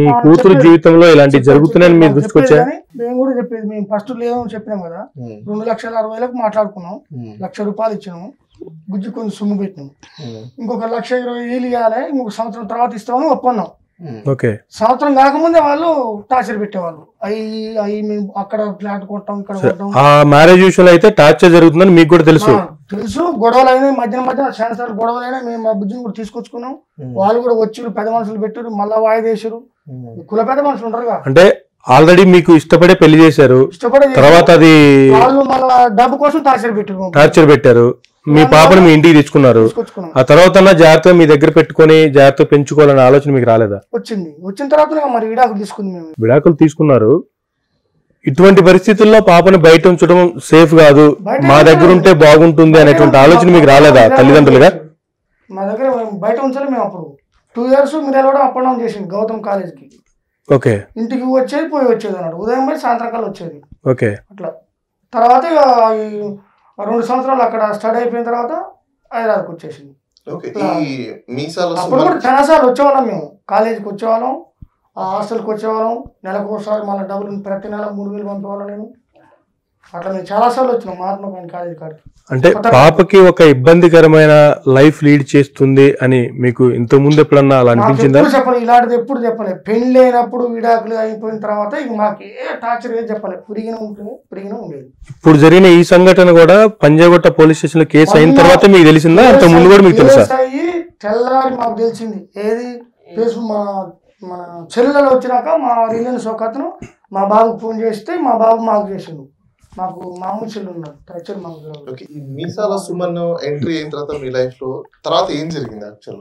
మీ ఆ, కూతురు చెప్పేది. జీవితంలో ఇలాంటి చెప్పేది, జరుగుతున్నాయని మీ చెప్పేది దృష్టికి వచ్చాయా కానీ మేము కూడా చెప్పేది మేము ఫస్ట్ లేదని చెప్పినాం కదా ఉమ్, రెండు లక్షల అరవై వేలకు మాట్లాడుకున్నాం ఉమ్, లక్ష రూపాయలు ఇచ్చినాము గుజ్జు కొంచెం సొమ్ము పెట్టినాం ఉమ్, ఇంకొక లక్ష ఇరవై వేలు ఇవ్వాలి ఇంకొక సంవత్సరం తర్వాత ఇస్తామని ఒప్పన్నాం ఉమ్. ఓకే సంవత్సరం కాకముందే వాళ్ళు టార్చర్ పెట్టేవాళ్ళు అవి అవి మేము అక్కడ ఫ్లాట్ కొట్టాం ఇక్కడ కొట్టాం ఆ మ్యారేజ్ విషయంలో అయితే టార్చర్ జరుగుతుందని మీకు కూడా తెలుసు ఆ, తెలుసు గొడవలు అయినాయి మధ్యన మధ్యన చాలా సార్లు గొడవలు అయినా మేము మా బుజ్జిని కూడా తీసుకొచ్చుకున్నాం ఉమ్, వాళ్ళు కూడా వచ్చిరు పెద్ద మనుషులు పెట్టారు మళ్ళా వాయిదా వేసారు ఉమ్. కుల పెద్ద మనుషులు ఉంటారుగా అంటే ఆల్రెడీ మీకు ఇష్టపడే పెళ్లి చేశారు ఇష్టపడే తర్వాత అది వాళ్ళు మళ్ళా డబ్బు కోసం టార్చర్ పెట్టారు టార్చర్ పెట్టారు మీ పాపను మీ ఇంటికి తెచ్చుకున్నారు తీసుకొచ్చుకున్నాం ఆ తర్వాత జాగ్రత్తగా మీ దగ్గర పెట్టుకొని జాగ్రత్తగా పెంచుకోవాలనే ఆలోచన మీకు రాలేదా వచ్చింది వచ్చిన తర్వాత మరి విడాకులు తీసుకుంది మేము విడాకులు తీసుకున్నారు ఇటువంటి పరిస్థితుల్లో పాపను బయట ఉంచడం సేఫ్ కాదు బయట మా దగ్గర ఉంటే బాగుంటుంది అనేటువంటి ఆలోచన మీకు రాలేదా తల్లిదండ్రులుగా మా దగ్గర మేము బయట ఉంచాలి మేము అప్పుడు టూ ఇయర్స్ మీరు కూడా అప్ అండ్ డౌన్ చేసింది గౌతమ్ కాలేజ్కి ఓకే ఇంటికి వచ్చేది పోయి వచ్చేది అన్నాడు ఉదయం పోయి సాయంత్రం కల్లా వచ్చేది ఓకే అట్లా తర్వాత ఇక ఈ రెండు సంవత్సరాలు అక్కడ స్టడీ అయిపోయిన తర్వాత హైదరాబాద్కి వచ్చేసింది ఓకే ఈ మీసాల అప్పుడు సుమన్ కూడా చాలాసార్లు వచ్చేవాళ్ళం మేము కాలేజీకి వచ్చేవాళ్ళం ఆ హాస్టల్కి వచ్చేవాళ్ళం నెలకు ఒకసారి మళ్ళీ డబ్బులు ప్రతి నెల మూడు వేలు పంపేవాళ్ళం నేను అట్లా మేము చాలాసార్లు వచ్చినాం మహాత్మా గాంధీ కాలేజీ కాడికి అంటే పాపకి ఒక ఇబ్బందికరమైన లైఫ్ లీడ్ చేస్తుంది అని మీకు ఇంత ముందు ఎప్పుడన్నా అలా మాకు అనిపించిందా ఎప్పుడు చెప్పలేదు ఇలాంటిది ఎప్పుడు చెప్పలేదు పెళ్లి అయినప్పుడు విడాకులు అయిపోయిన తర్వాత ఇక మాకు ఏ టార్చర్ ఏది చెప్పలేదు పురిగిన ఉంటుంది పురిగిన ఉండేది ఇప్పుడు జరిగిన ఈ సంఘటన కూడా పంజాగుట్ట పోలీస్ స్టేషన్ లో కేసు అయిన తర్వాత మీకు తెలిసిందా అంత ముందు కూడా మీకు తెలుసా కేసు అయ్యి తెల్లారి మాకు తెలిసింది ఏది ఫేస్బుక్ మన మన చెల్లెలు వచ్చినాక మా రిలయన్స్ ఒక అతను మా బాబుకి ఫోన్ చేస్తే మా బాబు మాకు చేసిండు మాకు మామూలు చెల్లి ఉన్నారు టార్చర్ మాకు తెలియదు. ఓకే ఈ మీసాల సుమన్ ఎంట్రీ అయిన తర్వాత మీ లైఫ్ లో తర్వాత ఏం జరిగింది యాక్చువల్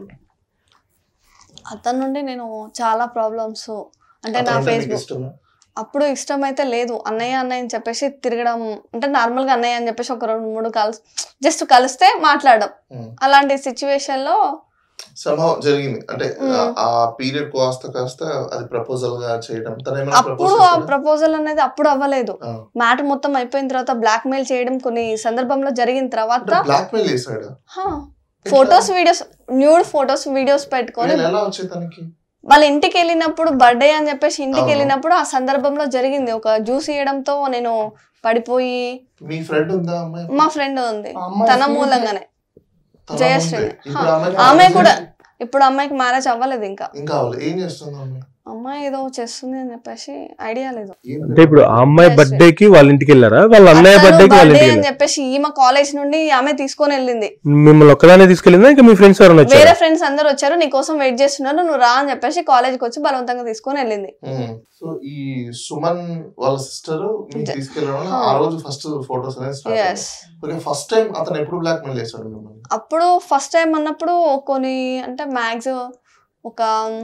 అతని నుండి నేను చాలా ప్రాబ్లమ్స్ అంటే నా ఫేస్బుక్ ఇష్టమా అప్పుడు ఇష్టం అయితే లేదు అన్నయ్య అన్నయ్య అని చెప్పేసి తిరగడం అంటే నార్మల్ గా అన్నయ్య అని చెప్పేసి ఒక రెండు మూడు కలిసి జస్ట్ కలిస్తే మాట్లాడడం ఉమ్. అలాంటి సిచ్యువేషన్ లో సంభవం జరిగింది అంటే ఉమ్. ఆ- ఆ పీరియడ్ కాస్త కాస్త అది ప్రపోజల్ గా చేయడం తన ఏమైనా అప్పుడు ప్రపోజ్ ఆ ప్రపోజల్ అనేది అప్పుడు అవ్వలేదు మ్యాటర్ మొత్తం అయిపోయిన తర్వాత బ్లాక్ మెయిల్ చేయడం కొన్ని సందర్భంలో జరిగిన తర్వాత బ్లాక్ మెయిల్ చేశాడు photos videos nude photos videos పెట్టుకొని నేను ఎలా వచ్చే తనకి వాళ్ళ ఇంటికి వెళ్ళినప్పుడు బర్త్డే అని చెప్పేసి ఇంటికి అవును. వెళ్ళినప్పుడు ఆ సందర్భంలో జరిగింది ఒక జ్యూస్ ఇవ్వడంతో నేను పడిపోయి మీ ఫ్రెండ్ ఉందా అమ్మాయి మా ఫ్రెండ్ ఉంది ఆ అమ్మాయి తన ఫోన్ మూలంగానే తన జయశ్రీ. ఉంది. ఇప్పుడు హా. అమ్మాయికి ఆమె marriage కూడా అయింది. ఇప్పుడు అమ్మాయికి మ్యారేజ్ అవ్వలేదు ఇంకా ఇంకా అవ్వలేదు ఏం చేస్తుంది అమ్మాయి అమ్మాయి ఏదో చేస్తుంది అని చెప్పేసి ఐడియా లేదు ఏం అంటే ఇప్పుడు ఆ అమ్మాయి Yes, బర్త్డే కి వాళ్ళ ఇంటికి వెళ్ళారా వాళ్ళ అన్నయ్య అతను బర్త్డే కి వాళ్ళ birthday ఇంటికి అని వెళ్ళారా చెప్పేసి ఈమె కాలేజ్ నుండి ఆమె తీసుకొని వెళ్ళింది మిమ్మల్ని ఒక్కదానే తీసుకెళ్ళిందా ఇంకా మీ ఫ్రెండ్స్ ఎవరైనా వేరే వచ్చారా ఫ్రెండ్స్ అందరు వచ్చారు నీ కోసం వెయిట్ చేస్తున్నారు నువ్వు రా అని చెప్పేసి కాలేజ్కి వచ్చి బలవంతంగా తీసుకొని వెళ్ళింది ఉమ్. సో ఈ సుమన్ వాళ్ళ సిస్టర్ మీకు జ- తీసుకెళ్ళడం వల్ల హా. ఆ రోజు ఫస్ట్ ఫోటోస్ అనేది start yes okay first time అతను ఎప్పుడు బ్లాక్ మెయిల్ చేశాడు మిమ్మల్ని అప్పుడు ఫస్ట్ టైం అన్నప్పుడు కొన్ని అంటే మ్యాక్స్ ఒక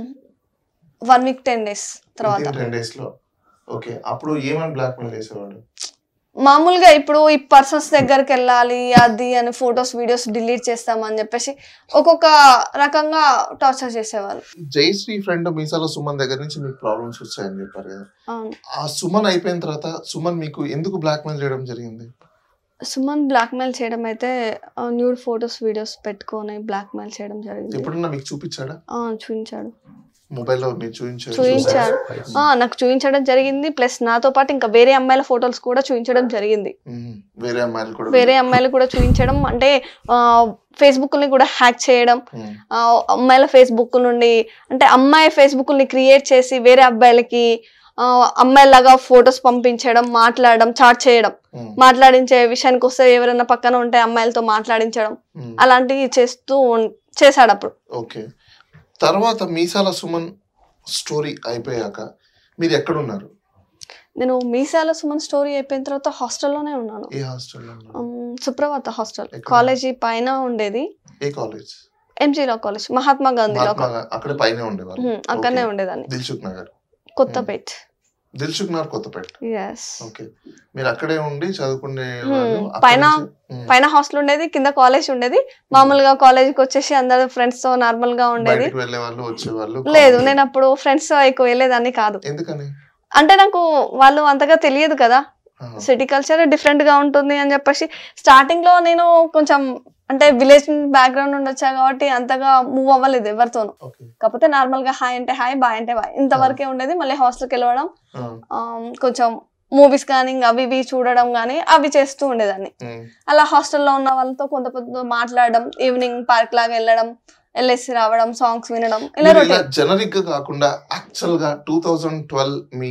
వన్ వీక్ టెన్ డేస్ తర్వాత టెన్ డేస్ లో ఓకే అప్పుడు ఏమని బ్లాక్ మెయిల్ చేసేవాడు మామూలుగా ఇప్పుడు ఈ పర్సన్స్ దగ్గరికి వెళ్ళాలి అది అని ఫొటోస్ వీడియోస్ డిలీట్ చేస్తామని చెప్పేసి ఒక్కొక్క రకంగా టార్చర్ చేసేవాళ్ళు జయశ్రీ ఫ్రెండ్ మీసాలో సుమన్ దగ్గర నుంచి మీకు ప్రాబ్లమ్స్ వచ్చాయని చెప్పారు కదా అవును ఆ సుమన్ అయిపోయిన తర్వాత సుమన్ మీకు ఎందుకు బ్లాక్ మెయిల్ చేయడం జరిగింది సుమన్ బ్లాక్మెయిల్ చేయడం అయితే న్యూడ్ ఫొటోస్ వీడియోస్ పెట్టుకొని బ్లాక్మెయిల్ చేయడం జరిగింది ఎప్పుడన్నా మీకు చూపించాడా ఆ, చూపించాడు మొబైల్లో మీరు చూపించారు చూపించాడు ఆ, నాకు చూపించడం జరిగింది ప్లస్ నాతో పాటు ఇంకా వేరే అమ్మాయిల ఫొటోస్ కూడా చూపించడం జరిగింది వేరే అమ్మాయిలు కూడా వేరే అమ్మాయిలు కూడా చూపించడం అంటే ఫేస్బుక్ ని కూడా హ్యాక్ చేయడం ఉమ్, ఆ, అమ్మాయిల ఫేస్బుక్ నుండి అంటే అమ్మాయి ఫేస్బుక్ ని క్రియేట్ చేసి వేరే అబ్బాయిలకి ఆ, అమ్మాయిలాగా ఫొటోస్ పంపించడం మాట్లాడడం చాట్ చేయడం ఉమ్, మాట్లాడించే విషయానికి వస్తే ఎవరైనా పక్కన ఉంటే అమ్మాయిలతో మాట్లాడించడం ఉమ్. అలాంటివి చేస్తూ ఉన్- చేశాడు అప్పుడు ఓకే తర్వాత మీసాల సుమన్ స్టోరీ అయిపోయాక మీరు ఎక్కడున్నారు నేను మీసాల సుమన్ స్టోరీ అయిపోయిన తర్వాత హాస్టల్లోనే ఉన్నాను ఏ హాస్టల్లో ఉన్నారు ఉమ్, సుప్రభాత హాస్టల్ ఎక్కడ? కాలేజీ పైన ఉండేది ఏ college MG law college Mahatma Gandhi law Mahatma గా- అక్కడే పైన ఉండేవారు ఉమ్, అక్కడనే Okay. ఉండేదాన్ని దిల్సుఖ్ నగర్ కొత్తపేట్ దిల్సుఖ్ నగర్ కొత్తపేట ఎస్ ఓకే మీరు అక్కడే ఉండి చదువుకునే వాళ్ళు Hmm. అక్కడి పైన- నుంచి- Hmm. పైన హాస్టల్ ఉండేది కింద కాలేజ్ ఉండేది మామూలుగా కాలేజీకి వచ్చేసి అందరు ఫ్రెండ్స్ తో నార్మల్ గా ఉండేది బయటికి వెళ్ళే వాళ్ళు వచ్చేవాళ్ళు లేదు నేను అప్పుడు ఫ్రెండ్స్ తో ఎక్కువ వెళ్ళేదాన్ని కాదు ఎందుకని అంటే నాకు వాళ్ళు అంతగా తెలియదు కదా ఆహా. సిటీ కల్చర్ డిఫరెంట్ గా ఉంటుంది అని చెప్పేసి స్టార్టింగ్ లో నేను కొంచెం అంటే విలేజ్ బ్యాక్గ్రౌండ్ నుండి వచ్చా కాబట్టి అంతగా మూవ్ అవ్వలేదు ఎవరితోనూ ఓకే కాకపోతే నార్మల్ గా హాయ్ అంటే హాయ్ బాయ్ అంటే బాయ్ ఇంతవరకే ఉండేది మళ్ళీ హాస్టల్కి వెళ్ళడం ఆమ్, కొంచెం మూవీస్ కానీ ఇంకా అవి ఇవి చూడడం కానీ అవి చేస్తూ ఉండేదాన్ని అలా హాస్టల్లో ఉన్న వాళ్ళతో కొంత కొంత మాట్లాడడం ఈవినింగ్ పార్క్ లాగా వెళ్ళడం వెళ్ళేసి రావడం సాంగ్స్ వినడం ఇలా ఇలా రొటీన్ జనరిక్ గా కాకుండా యాక్చువల్ గా టూ థౌజండ్ ట్వెల్వ్ మీ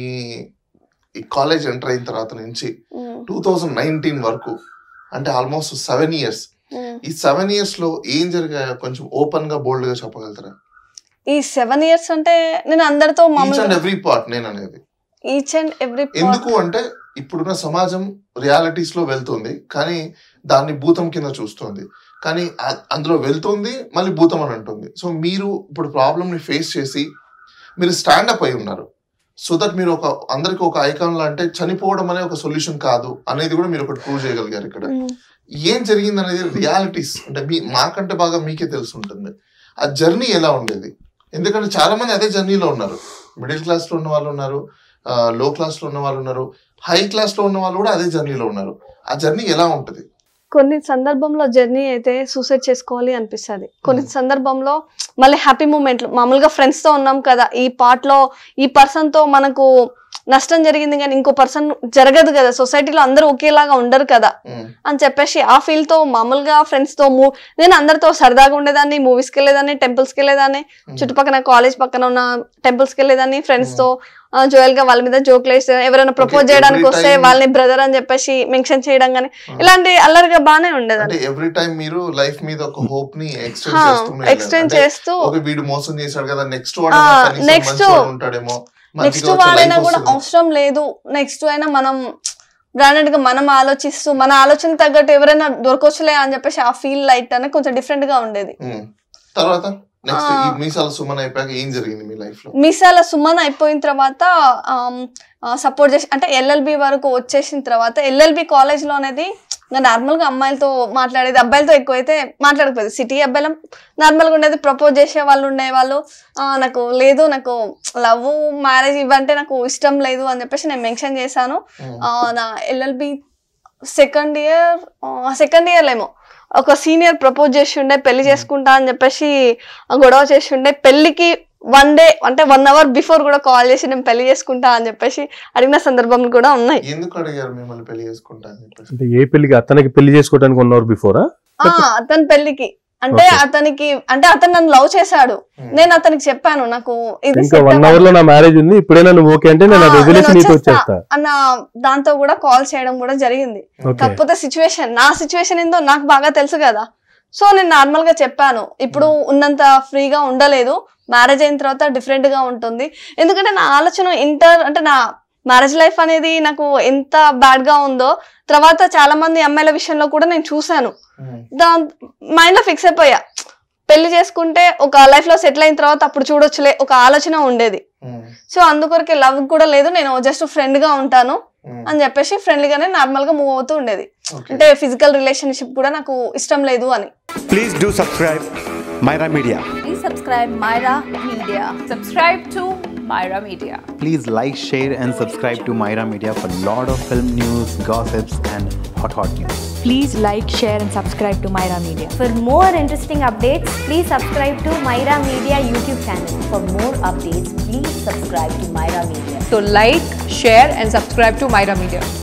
ఈ కాలేజ్ ఎంటర్ అయిన తర్వాత నుంచి టూ థౌజండ్ నైన్టీన్ వరకు అంటే ఆల్మోస్ట్ సెవెన్ ఇయర్స్ ఈ సెవెన్ ఇయర్స్ లో ఏం జరిగాయో కొంచెం ఓపెన్ గా బోల్డ్ గా చెప్పగలుగుతారా ఈ సెవెన్ ఇయర్స్ అంటే నేను అందరితో ఈచ్ అండ్ మామూలుగా ఎవ్రీ పార్ట్ నేను అనేది ఈచ్ అండ్ ఎవ్రీ ఎందుకు అంటే ఇప్పుడున్న సమాజం రియాలిటీస్ లో వెళ్తుంది కానీ దాన్ని భూతం కింద చూస్తుంది కానీ ఆ- అందులో వెళ్తుంది మళ్ళీ భూతం అని అంటుంది సో మీరు ఇప్పుడు ప్రాబ్లమ్ ని ఫేస్ చేసి మీరు స్టాండప్ అయి ఉన్నారు సో దట్ మీరు ఒక అందరికి ఒక ఐకాన్ లా అంటే చనిపోవడం అనే ఒక సొల్యూషన్ కాదు అనేది కూడా మీరు ఒకటి ప్రూవ్ చేయగలిగారు ఇక్కడ ఏం జరిగింది అనేది రియాలిటీస్ అంటే మీ మాకంటే బాగా మీకే తెలిసి ఉంటుంది ఆ జర్నీ ఎలా ఉండేది ఎందుకంటే చాలా మంది అదే జర్నీలో ఉన్నారు మిడిల్ క్లాస్ లో ఉన్న వాళ్ళు ఉన్నారు లో క్లాస్ లో ఉన్న వాళ్ళు ఉన్నారు హై క్లాస్ లో ఉన్న వాళ్ళు కూడా అదే జర్నీలో ఉన్నారు ఆ జర్నీ ఎలా ఉంటది కొన్ని సందర్భంలో జర్నీ అయితే సూసైడ్ చేసుకోవాలి అనిపిస్తుంది కొన్ని సందర్భంలో మళ్ళీ హ్యాపీ మూమెంట్లు మామూలుగా ఫ్రెండ్స్ తో ఉన్నాం కదా ఈ పార్ట్ లో ఈ పర్సన్ తో మనకు నష్టం జరిగింది కానీ ఇంకో పర్సన్ జరగదు కదా సొసైటీలో అందరూ ఒకేలాగా ఉండరు కదా ఉమ్, అని చెప్పేసి ఆ ఫీల్ తో మామూలుగా ఫ్రెండ్స్ తో మూ నేను అందరితో సరదాగా ఉండేదాన్ని మూవీస్ కి వెళ్ళేదాన్ని టెంపుల్స్ కి వెళ్ళేదాన్ని ఉమ్, చుట్టుపక్కల కాలేజ్ పక్కన ఉన్న టెంపుల్స్ కి వెళ్ళేదాన్ని ఫ్రెండ్స్ తో జోయల్ గా వాళ్ళ మీద జోక్లు వేస్తే ఎవరైనా ప్రపోజ్ Okay, చేయడానికి every వస్తే time- వాళ్ళని బ్రదర్ అని చెప్పేసి మెన్షన్ చేయడం కానీ ఉమ్. ఇలాంటి అల్లరిగా బానే ఉండేదాన్ని అంటే ఎవ్రీ టైం మీరు లైఫ్ మీద ఒక హోప్ ని ఎక్స్టెండ్ హా, చేస్తూనే ఎక్స్టెండ్ వెళ్ళారు. అంటే చేస్తూ ఒక వీడు మోసం చేశాడు కదా నెక్స్ట్ ఆ, వాడు next- నెక్స్ట్ ఉంటాడేమో నెక్స్ట్ మంచిగా వచ్చే వాడైనా life కూడా వస్తుంది. అవసరం లేదు నెక్స్ట్ అయినా మనం బ్రాండెడ్ గా మనం ఆలోచిస్తూ మన ఆలోచన తగ్గట్టు ఎవరైనా దొరకొచ్చులే అని చెప్పేసి ఆ ఫీల్ లైట్ అనేది కొంచెం డిఫరెంట్ గా ఉండేది ఉమ్. తర్వాత నెక్స్ట్ ఆ. ఈ మీసాల సుమన్ అయిపోయాక ఏం జరిగింది మీ లైఫ్ లో మీసాల సుమన్ అయిపోయిన తర్వాత సపోర్ట్ చేసి అంటే ఎల్ఎల్బి వరకు వచ్చేసిన తర్వాత ఎల్ఎల్బి కాలేజ్ లో అనేది ఇంకా నార్మల్ గా అమ్మాయిలతో మాట్లాడేది అబ్బాయిలతో ఎక్కువైతే మాట్లాడకపోయేది సిటీ అబ్బాయిలం నార్మల్ గా ఉండేది ప్రపోజ్ చేసే వాళ్ళు ఉండేవాళ్ళు ఆ, నాకు లేదు నాకు లవ్ మ్యారేజ్ ఇవంటే నాకు ఇష్టం లేదు అని చెప్పేసి నేను మెన్షన్ చేశాను ఉమ్. ఆ, నా LLB second year second year ఏమో ఒక సీనియర్ ప్రపోజ్ చేసి ఉండే పెళ్లి చేసుకుంటా అని చెప్పేసి గొడవ చేసి ఉండే పెళ్లికి వన్ డే అంటే వన్ అవర్ బిఫోర్ కూడా కాల్ చేసి నేను పెళ్లి చేసుకుంటా అని చెప్పేసి అడిగిన సందర్భాలు కూడా ఉన్నాయి ఎందుకు అడిగారు మిమ్మల్ని పెళ్లి చేసుకుంటా అని చెప్పేసి అంటే ఏ పెళ్లికి అతనికి పెళ్లి చేసుకోవడానికి వన్ అవర్ బిఫోరా ఆ అతని పెళ్లికి అంటే Okay. అతనికి అంటే అతను నన్ను లవ్ చేశాడు ఉమ్. నేను అతనికి చెప్పాను నాకు ఇది ఇంకా set వన్ అవ్వదు. అవర్ లో నా మ్యారేజ్ ఉంది ఇప్పుడైనా నువ్వు ఓకే అంటే నేను అది ఆ, వదిలేసి నేను నీతో వచ్చేస్తా వచ్చేస్తా అన్న దాంతో కూడా కాల్ చేయడం కూడా జరిగింది ఓకే కాకపోతే సిచ్యువేషన్ నా సిచ్యువేషన్ ఏందో నాకు బాగా తెలుసు కదా సో నేను నార్మల్ గా చెప్పాను ఇప్పుడు ఉన్నంత ఫ్రీగా ఉండలేదు మ్యారేజ్ అయిన తర్వాత డిఫరెంట్ గా ఉంటుంది ఎందుకంటే నా ఆలోచన ఇంటర్ అంటే నా మ్యారేజ్ లైఫ్ అనేది నాకు ఎంత బ్యాడ్ గా ఉందో తర్వాత చాలా మంది అమ్మాయిల విషయంలో కూడా నేను చూశాను ఉమ్. దాని మైండ్ లో ఫిక్స్ అయిపోయా పెళ్లి చేసుకుంటే ఒక లైఫ్ లో సెటిల్ అయిన తర్వాత అప్పుడు చూడొచ్చులే ఒక ఆలోచన ఉండేది ఉమ్. సో అందుకొరకే లవ్ కూడా లేదు నేను జస్ట్ ఫ్రెండ్ గా ఉంటాను ఉమ్. అని చెప్పేసి ఫ్రెండ్లీగానే నార్మల్ గా మూవ్ అవుతూ ఉండేది Okay. అంటే ఫిజికల్ రిలేషన్షిప్ కూడా నాకు ఇష్టం లేదు అని Please do subscribe Myra Media. Please subscribe Myra Media. Subscribe to Myra Media. Please like, share, and subscribe to Myra Media for lot of film news, gossips, and hot hot news. Please like, share, and subscribe to Myra Media. For more interesting updates, please subscribe to Myra Media YouTube channel. For more updates, please subscribe to Myra Media. So like, share and subscribe to Myra Media.